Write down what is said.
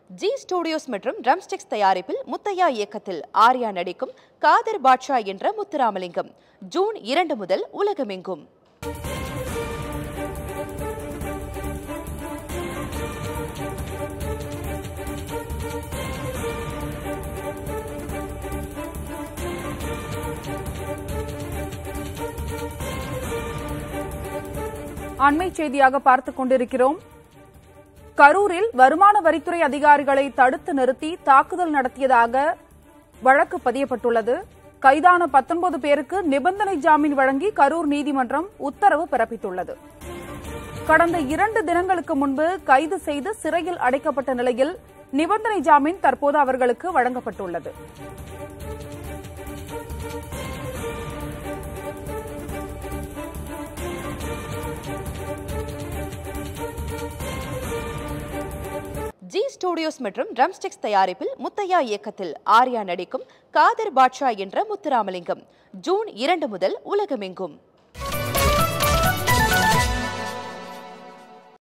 G studios மற்றும் Drumsticks தயாரிப்பில் முத்தையா இயக்கத்தில் ஆர்யா நடிக்கும் காதர் பாட்ஷா என்ற முத்துராமலிங்கம் ஜூன் இரண்டு முதல் உலகமெங்கும் அண்மை செய்தியாக பார்த்துக் கொண்டிருக்கிறோம் கரூரில் வருமான வரித்துறை அதிகாரிகளை தடுத்து நிறுத்தி தாக்குதல் நடத்தியதாக வழக்கு பதியப்பட்டுள்ளது கைதான 19 பேருக்கு நிபந்தனை ஜாமீன் வழங்கி கரூர் நீதிமன்றம் உத்தரவு பிறப்பித்துள்ளது கடந்த இரண்டு தினங்களுக்கு முன்பு கைது செய்து சிறையில் அடைக்கப்பட்ட நிலையில் நிபந்தனை ஜாமீன் தற்போது அவர்களுக்கு வழங்கப்பட்டுள்ளது ஜி ஸ்டுடியோஸ் மற்றும் ட்ரம்ஸ்டிக்ஸ் தயாரிப்பில் முத்தையா இயக்கத்தில் ஆர்யா நடிக்கும் காதர் பாட்ஷா என்ற முத்துராமலிங்கம் ஜூன் இரண்டு முதல் உலகமெங்கும்